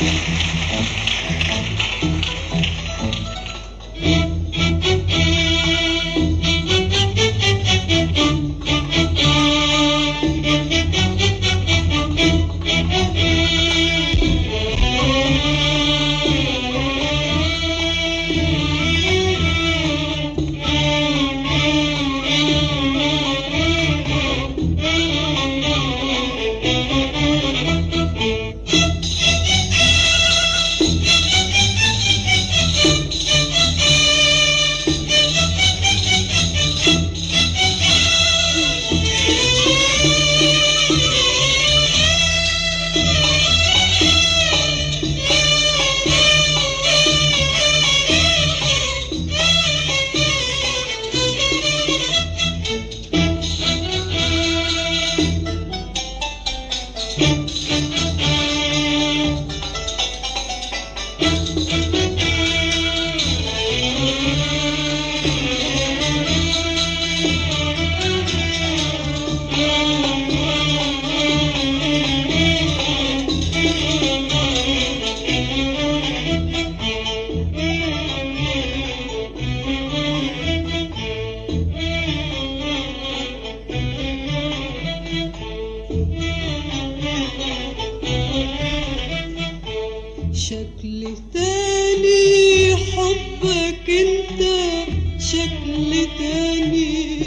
شكل تاني حبك انت شكل تاني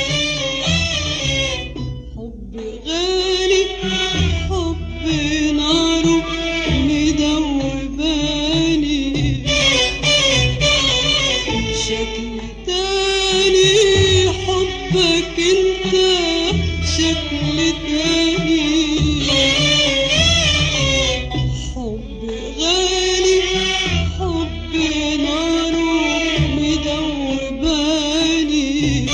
حب غالي حب ناره مدوباني شكل تاني حبك انت شكل تاني حب غالي حب ناره مدوباني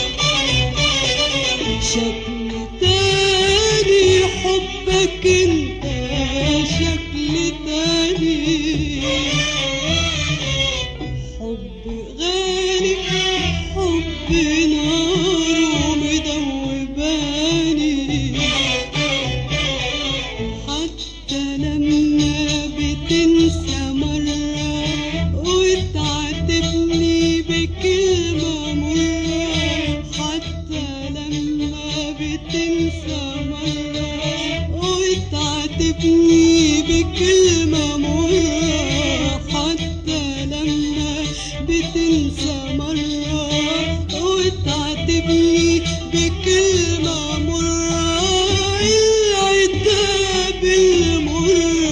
شكل تاني حبك انت شكل تاني حب غالي حب ناره مدوباني حتى لما بتنسى مرة وتعاتبني بكلمة مرة حتى لما بتنسى مرة وتعاتبني بكلمة مرة حتى لما بتنسى مرة وتعاتبني بكلمة مرة العتاب المر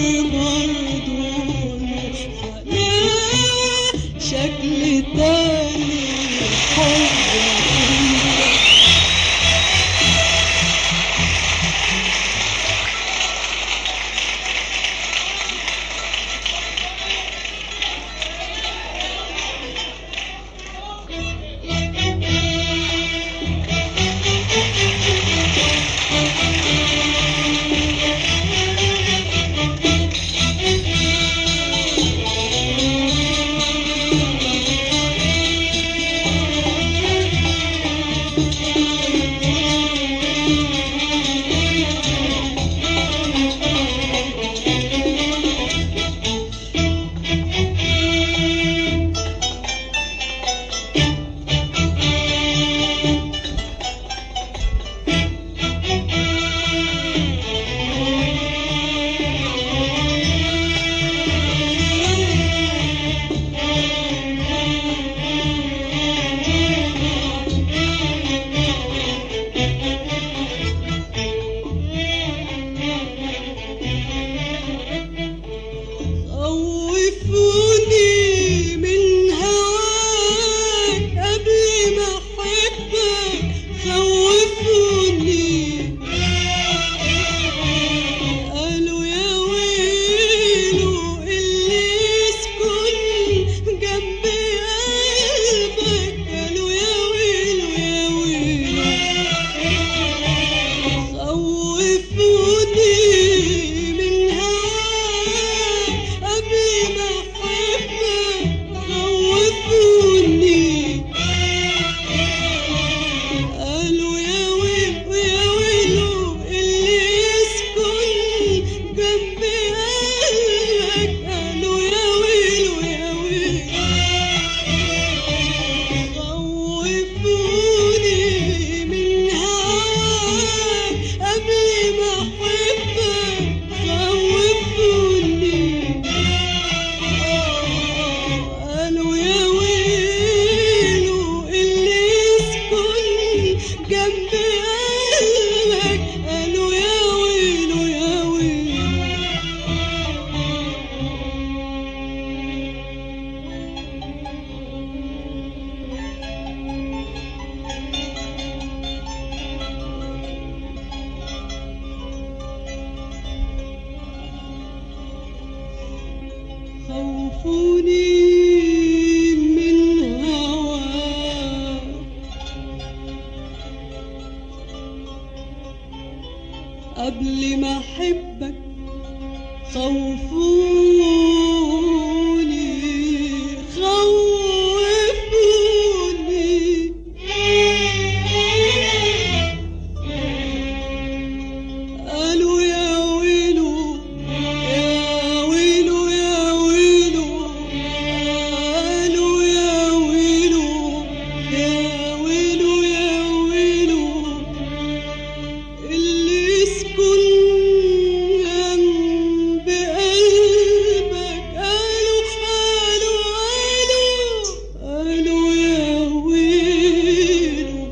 خوفوني من هواك قبل ما احبك خوفوني خوفوني قالوا يا ويلو يا ويلو يا ويلو قالوا يا ويلو يا ويلو يا ويلو اللي يسكن جنب قلبك قالوا قالوا قالوا قالوا يا ويلو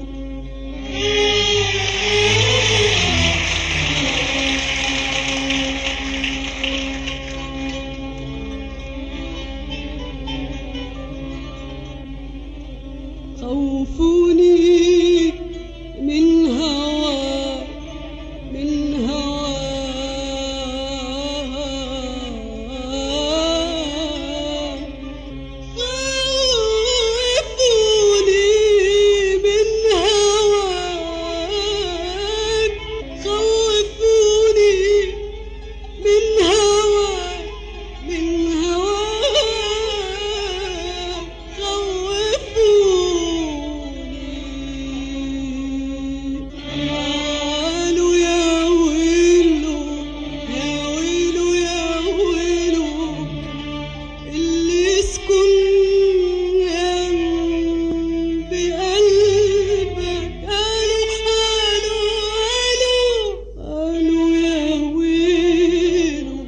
خوفوني من هواك من هواك خوفوني من هواك خوفوني من هواك من هواك خوفوني قالوا يا ويلو يا ويلو يا ويلو اللي يسكن جنب قلبك قالوا قالوا قالوا قالوا يا ويلو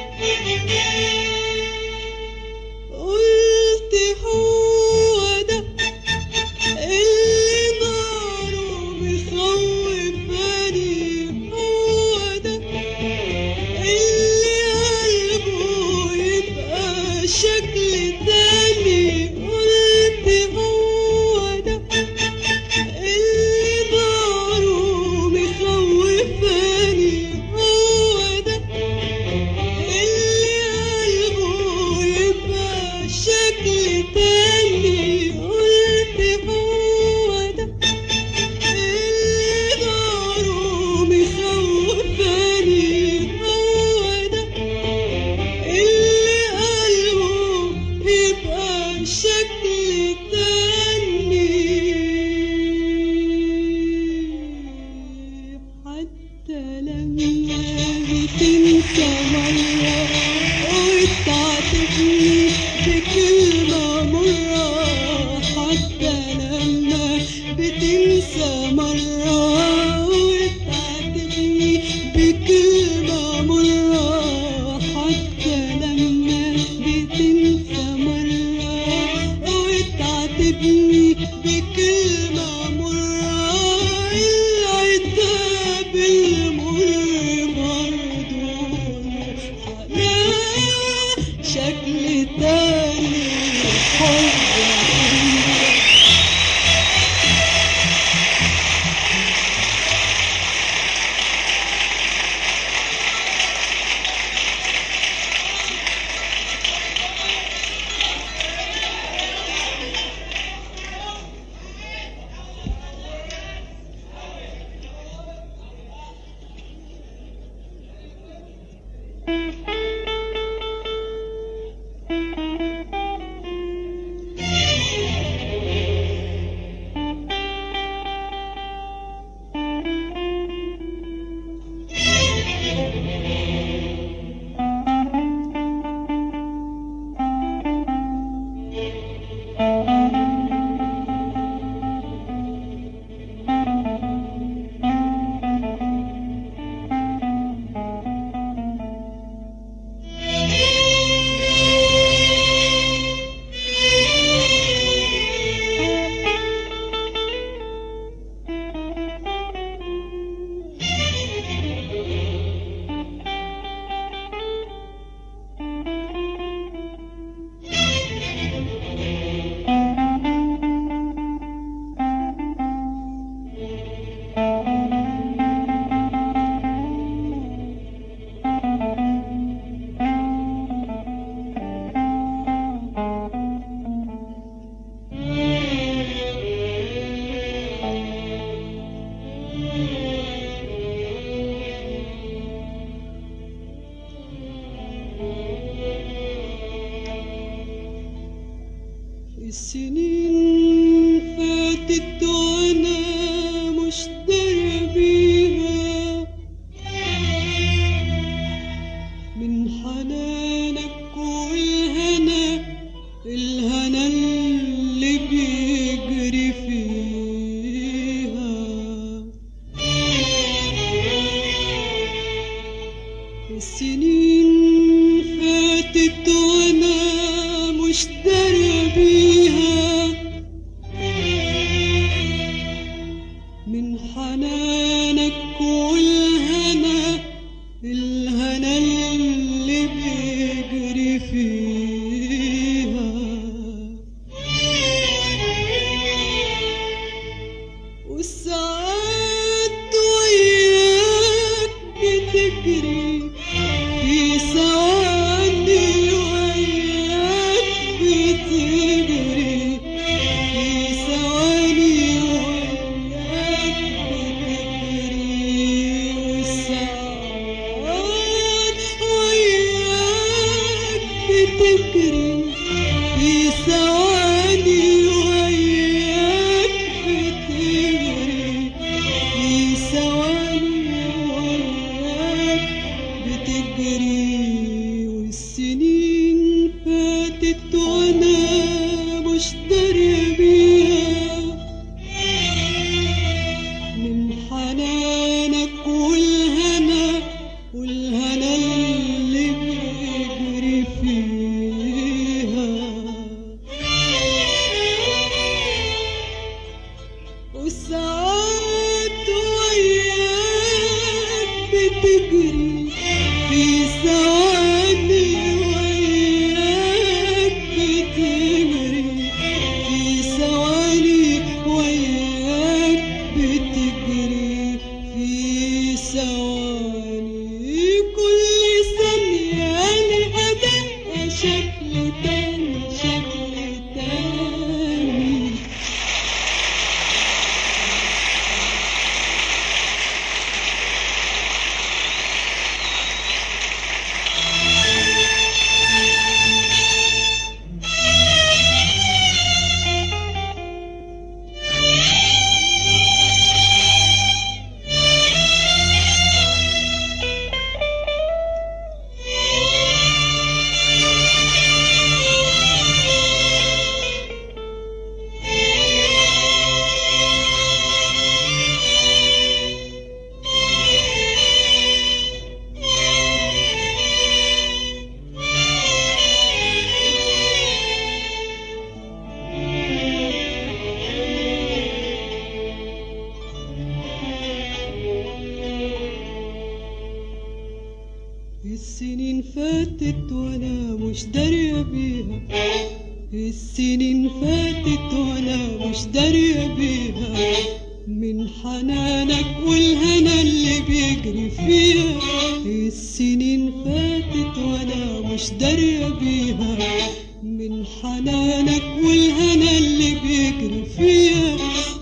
قلت هو ده اللي ناره مخوفاني هو ده اللي قلبه يبقى شكل تاني قلت هو ده اللي ناره مخوفاني هو ده اللي قلبه يبقى شكل تاني قلت هو ده اللي ناره مخوفاني هو ده اللي قلبه يبقى شكل تاني حتى لما بتنسى مرة وتعاتبني بكلمة مرة حتى لما بتنسى مرة وتعاتبني بكلمة مرة حتى لما بتنسى مرة وتعاتبني بكلمة مرة العتاب المر برضو حلا شكل السنين فاتت وانا مش دارية بيها من حنانك والهنا الهنا اللي بيجري فيها السنين فاتت وانا مش دارية بيها من حنانك والهنا الهنا اللي بيجري فيها والساعات وياك بتجري في ثواني وياك بتجري في ثواني وياك بتجري والساعات وياك بتجري في ثواني وياك بتجري في ثواني وياك بتجري والسنين فاتت وانا مش دارية بيها من حنانك والهنا والهنا اللي بيجري فيها والساعات وياك بتجري في ثواني وياك بتجري في ثواني وياك بتجري في ثواني كل ثانية لأداء شكل تاني شكل تاني السنين فاتت وانا مش دارية بيها السنين فاتت وانا مش دارية بيها من حنانك والهنا اللي بيجري فيها السنين فاتت وانا مش دارية بيها من حنانك والهنا اللي بيجري فيها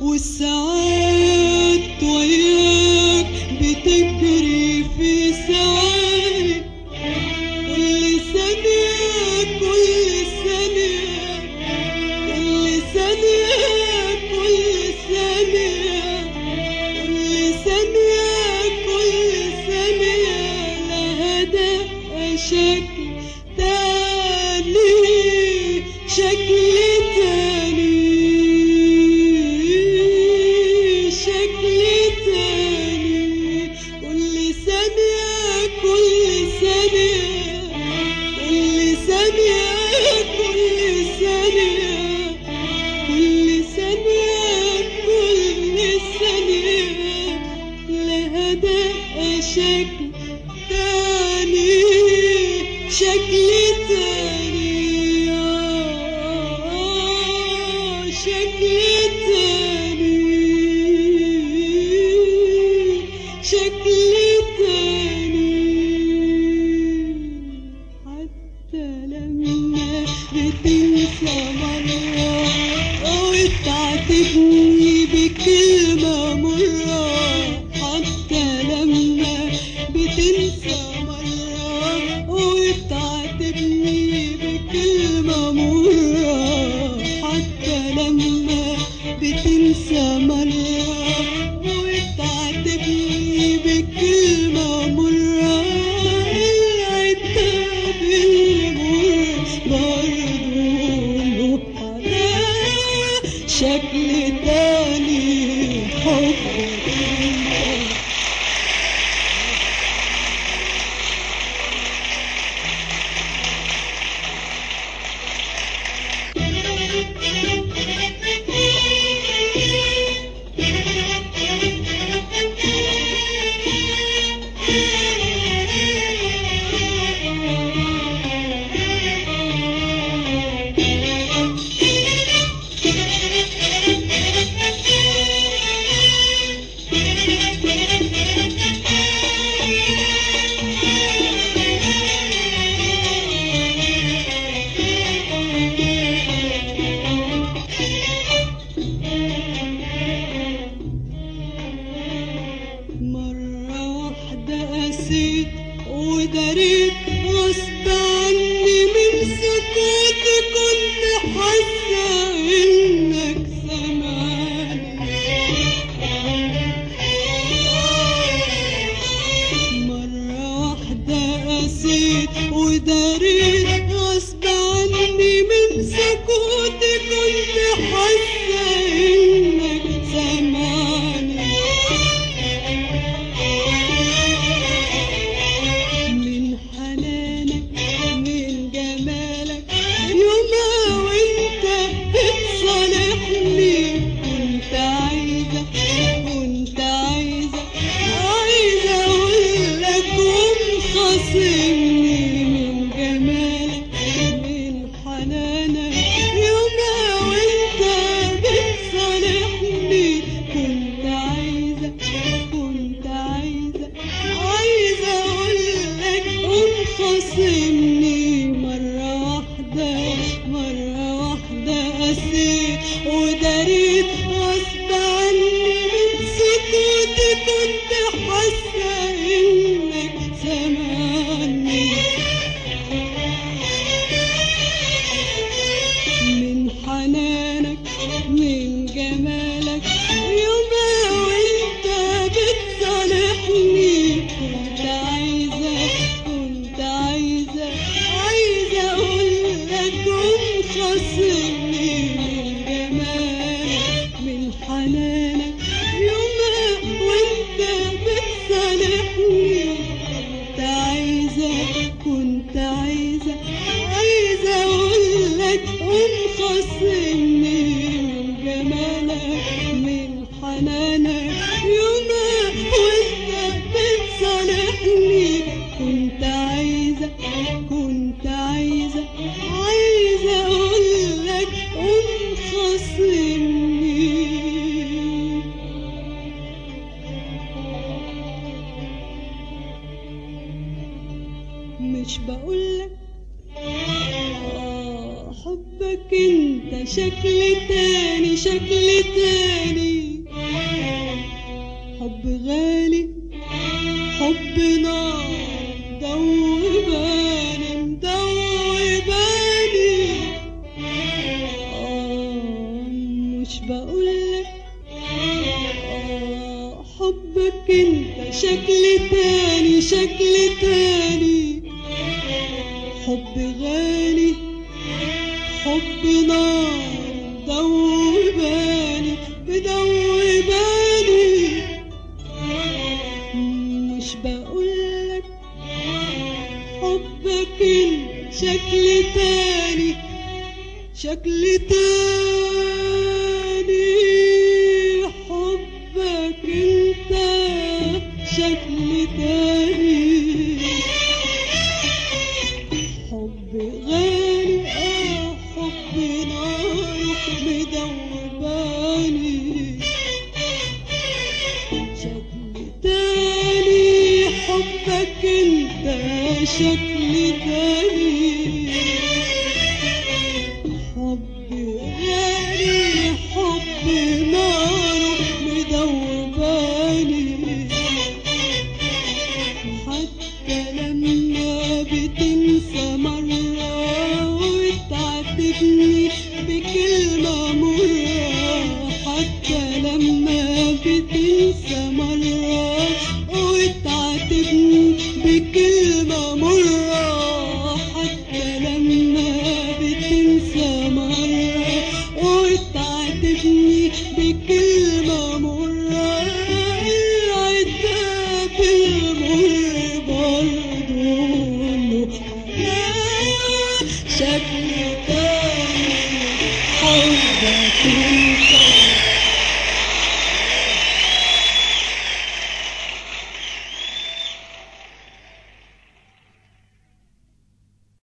والساعات وياك بتجري في ثواني كل ثانية كل ثانية كل ثانية كل ثانية كل ثانية كل ثانية لها دقة شكل تاني شكل تاني شكل تاني كل ثانية كل ثانية كل ثانية كل ثانية كل ثانية كل ثانية لها دقة شكل تاني شكل تاني آه، شكل تاني شكل تاني حتى لما بتنسى مرة أو تعاتبني بكلمة مرة حتى لما بتنسى مرة وتعاتبني بكلمة مرة وداريت غصب عني من سكوتي كنت حاسة إنك سامعني من حنانك من جمالك يوما وانت بتصالحني كنت عايزة كنت عايزة عايزة اقولك قوم خاصمني من جمالك من حنانك يوما وانت بتصالحني كنت عايزة كنت عايزة عايزة اقولك قوم خاصمني مرة واحدة مرة واحدة قسيت وداريت غصب عني من سكوتي كنت حاسة انك سامعني من حنانك من جمالك يوما وانت بتصالحني كنت عايزة كنت عايزة عايزة اقولك قوم خاصمني من جمالك من حنانك يوما وانت بتصالحني كنت عايزة كنت عايزة عايزة اقولك قوم خاصمني من جمالك من حنانك يوما وانت بتصالحني كنت عايزة كنت عايزة عايزة اقولك قوم خاصمني مش بقولك آه حبك انت شكل تاني شكل تاني حب غالي حب نار دوباني مدوباني آه مش بقولك آه حبك انت شكل تاني شكل تاني حب غالي حب نار دوباني بدوباني مش بقولك حبك انت شكل تاني شكل تاني حبك انت شكل تاني حب غالي اه حب نار مدوباني شكل تاني حبك انت شكل تاني حب غالي حب نار مدوباني حتى لما بتنسى مرة وتعاتبني بكلمة مرة حتى لما بتنسى مرة وتعاتبني بكلمة مرة حتى لما بتنسى مرة وتعاتبني بكلمة مرة العتاب المر برضه له حنان شكل تاني حبك انت